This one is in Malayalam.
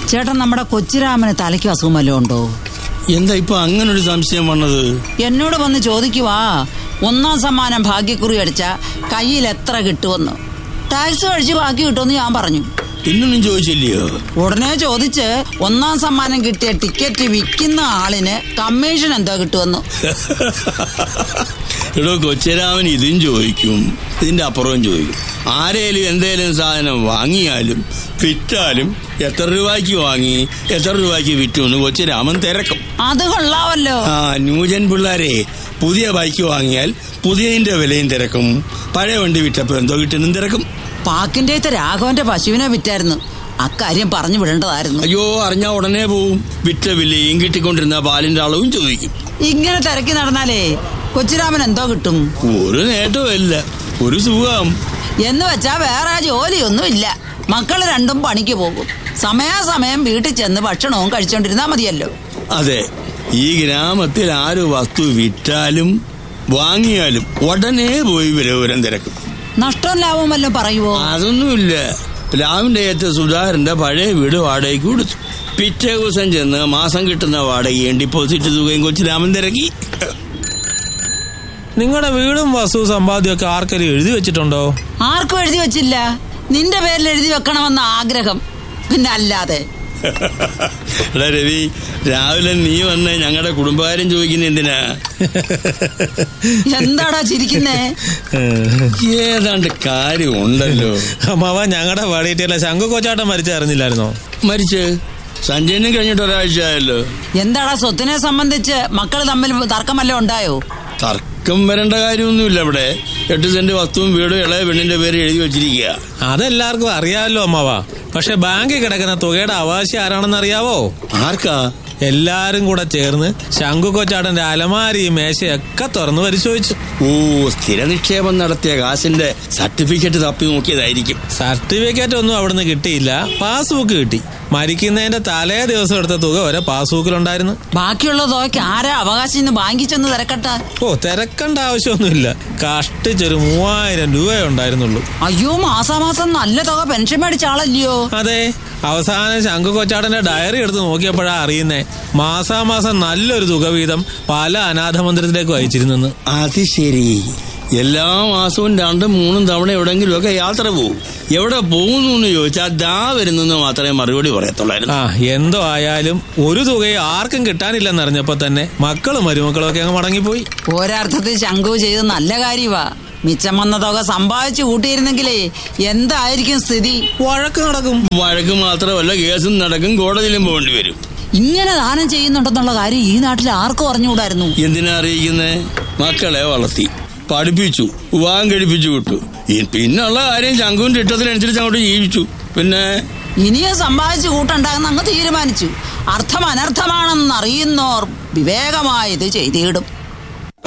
ചേട്ടൻ നമ്മുടെ കൊച്ചിരാമന് തലയ്ക്ക് അസുഖം വല്ലതും ഉണ്ടോ എന്താ ഇപ്പൊ അങ്ങനെ ഒരു സംശയം വന്നത് എന്നോട് വന്ന് ചോദിക്കുവാ ഒന്നാം സമ്മാനം ഭാഗ്യക്കുറി അടിച്ച കയ്യിൽ എത്ര കിട്ടുമെന്ന് ടാക്സ് കഴിച്ച് ബാക്കി കിട്ടുമെന്ന് ഞാൻ പറഞ്ഞു പിന്നൊന്നും ചോദിച്ചില്ലയോ ഉടനെ ചോദിച്ച് ഒന്നാം സമ്മാനം കിട്ടിയ ടിക്കറ്റ് വിൽക്കുന്ന ആളിന് കമ്മീഷൻ എന്തോ കിട്ടുമെന്ന് എടോ കൊച്ചരാമൻ ഇതും ചോദിക്കും ഇതിന്റെ അപ്പുറവും ചോദിക്കും ആരേലും എന്തേലും സാധനം വാങ്ങിയാലും വിറ്റാലും എത്ര രൂപയ്ക്ക് വാങ്ങി എത്ര രൂപയ്ക്ക് വിറ്റു എന്ന് കൊച്ചരാമൻ തിരക്കും അത് കൊള്ളാവല്ലോ ആ ന്യൂജൻ പിള്ളേരെ പുതിയ ബൈക്ക് വാങ്ങിയാൽ പുതിയതിന്റെ വിലയും തിരക്കും പഴയ വണ്ടി വിറ്റപ്പോ എന്തോ കിട്ടുന്നതും തിരക്കും പാക്കിന്റെ രാഘവന്റെ പശുവിനെ വിറ്റായിരുന്നു അക്കാര്യം പറഞ്ഞു വിടേണ്ടതായിരുന്നു അയ്യോ അറിഞ്ഞാ ഉടനെ പോവും വിറ്റ വിലയും കിട്ടിക്കൊണ്ടിരുന്ന പാലിന്റെ അളവും ചോദിക്കും ഇങ്ങനെ തിരക്കി നടന്നാലേ കൊച്ചിരാമൻ എന്തോ കിട്ടും ഒരു നേട്ടവും ഇല്ല ഒരു സുഖം എന്ന് വെച്ചാ വേറെ ജോലിയൊന്നും ഇല്ല മക്കള് രണ്ടും പണിക്ക് പോകും സമയാസമയം വീട്ടിൽ ചെന്ന് ഭക്ഷണവും കഴിച്ചോണ്ടിരുന്നാ മതിയല്ലോ അതെ ഈ ഗ്രാമത്തിൽ ആര് വസ്തു വിറ്റാലും വാങ്ങിയാലും ഉടനെ പോയി വിലവരം തിരക്കും നഷ്ടവും ലാഭവും വല്ലതും പറയുവോ അതൊന്നുമില്ല പ്ലാവിന്റെ ഏറ്റ് സുധാകരന്റെ പഴയ വീട് വാടകയ്ക്ക് കൊടുത്തു പിറ്റേ ദിവസം ചെന്ന് മാസം കിട്ടുന്ന വാടകയും ഡിപ്പോസിറ്റ് തുകയും കൊച്ചു രാമൻ തിരക്കി നിങ്ങളുടെ വീടും വസ്തു സമ്പാദ്യമൊക്കെ ആർക്കെങ്കിലും എഴുതി വെച്ചിട്ടുണ്ടോ ആർക്കും എഴുതി വെച്ചില്ല നിന്റെ പേരിൽ എഴുതി വെക്കണമെന്ന ആഗ്രഹം പിന്നെ അല്ലാതെ എടാ രവി രാവിലെ നീ വന്ന് ഞങ്ങളുടെ കുടുംബകാര്യം ചോദിക്കുന്ന എന്തിനാ എന്താടാ ചിരിക്കുന്നേ ഏതാണ്ട് കാര്യം ഉണ്ടല്ലോ അമ്മാവ ഞങ്ങളുടെ പാടിയിട്ടല്ല ശംഖു കൊച്ചാട്ടം മരിച്ച അറിഞ്ഞില്ലായിരുന്നോ മരിച്ച് സഞ്ജയനും കഴിഞ്ഞിട്ട് ഒരാഴ്ച ആയല്ലോ എന്താടാ സ്വത്തിനെ സംബന്ധിച്ച് മക്കൾ തമ്മിൽ തർക്കം വല്ലതും ഉണ്ടായോ തർക്കം വരേണ്ട കാര്യമൊന്നുമില്ല ഇവിടെ എട്ട് സെന്റ് വസ്തുവും വീടും ഇളയ പെണ്ണിന്റെ പേര് എഴുതി വെച്ചിരിക്കുക അതെല്ലാവർക്കും അറിയാമല്ലോ അമ്മാവ പക്ഷെ ബാങ്കിൽ കിടക്കുന്ന തുകയുടെ അവകാശി ആരാണെന്ന് അറിയാവോ ആർക്കാ എല്ലാരും കൂടെ ചേർന്ന് ശംഖു കൊച്ചാട്ടന്റെ അലമാരിയും മേശയൊക്കെ തുറന്ന് പരിശോധിച്ചു ഓ സ്ഥിര നിക്ഷേപം നടത്തിയ കാശിന്റെ സർട്ടിഫിക്കറ്റ് തപ്പി നോക്കിയതായിരിക്കും സർട്ടിഫിക്കറ്റ് ഒന്നും അവിടുന്ന് കിട്ടിയില്ല പാസ്ബുക്ക് കിട്ടി മരിക്കുന്നതിന്റെ തലേ ദിവസം എടുത്ത തുക വരെ പാസ്ബുക്കിലുണ്ടായിരുന്നു ബാക്കിയുള്ള തുകയ്ക്ക് ആരാ അവകാശം ഇന്ന് ബാങ്കിൽ ചെന്ന് തിരക്കട്ടെ ഓ തിരക്കണ്ട ആവശ്യമൊന്നുമില്ല കഷ്ടിച്ചൊരു മൂവായിരം രൂപയേ ഉണ്ടായിരുന്നുള്ളൂ അയ്യോ മാസാമാസം നല്ല തുക പെൻഷൻ മേടിച്ച ആളല്ലയോ അതെ അവസാനം ശംഖു കൊച്ചാടന്റെ ഡയറി എടുത്ത് നോക്കിയപ്പോഴാ അറിയുന്നേ മാസാമാസം നല്ലൊരു തുക വീതം പല അനാഥ മന്ദിരത്തിലേക്ക് അയച്ചിരുന്നെന്ന് അത് ശരി എല്ലാ മാസവും രണ്ടും മൂന്നും തവണ എവിടെങ്കിലും ഒക്കെ യാത്ര പോകും എവിടെ പോകുന്നു എന്ന് ചോദിച്ചാൽ ദാ വരുന്നെന്ന് മാത്രമേ മറുപടി പറയത്തുള്ളായിരുന്നു ആ എന്തോ ആയാലും ഒരു തുകയും ആർക്കും കിട്ടാനില്ലെന്നറിഞ്ഞപ്പോ തന്നെ മക്കളും മരുമക്കളും ഒക്കെ അങ്ങ് മടങ്ങിപ്പോയി ഒരർത്ഥത്തിൽ ശംഖു ചെയ്ത് നല്ല കാര്യവാ മിച്ചം വന്ന തുക സമ്പാദിച്ചു കൂട്ടിയിരുന്നെങ്കിലേ എന്തായിരിക്കും സ്ഥിതി വഴക്ക് നടക്കും വഴക്ക് മാത്രമല്ല കേസും നടക്കും കോടതിയിലും പോകേണ്ടി വരും ഇങ്ങനെ ദാനം ചെയ്യുന്നുണ്ടെന്നുള്ള കാര്യം ഈ നാട്ടിൽ ആർക്കും അറിഞ്ഞുകൂടായിരുന്നു എന്തിനാ അറിയിക്കുന്നേ മക്കളെ വളർത്തി പഠിപ്പിച്ചു വിവാഹം കഴിപ്പിച്ചു വിട്ടു ഈ പിന്നുള്ള കാര്യം ചങ്കുവിന്റെ ഇഷ്ടത്തിനനുസരിച്ച് അങ്ങോട്ട് ജീവിച്ചു പിന്നെ ഇനിയും സമ്പാദിച്ചു കൂട്ടുണ്ടാകുന്ന അങ്ങ് തീരുമാനിച്ചു അർത്ഥം അനർത്ഥമാണെന്ന് അറിയുന്നോർ വിവേകമായി ഇത് ചെയ്തിടും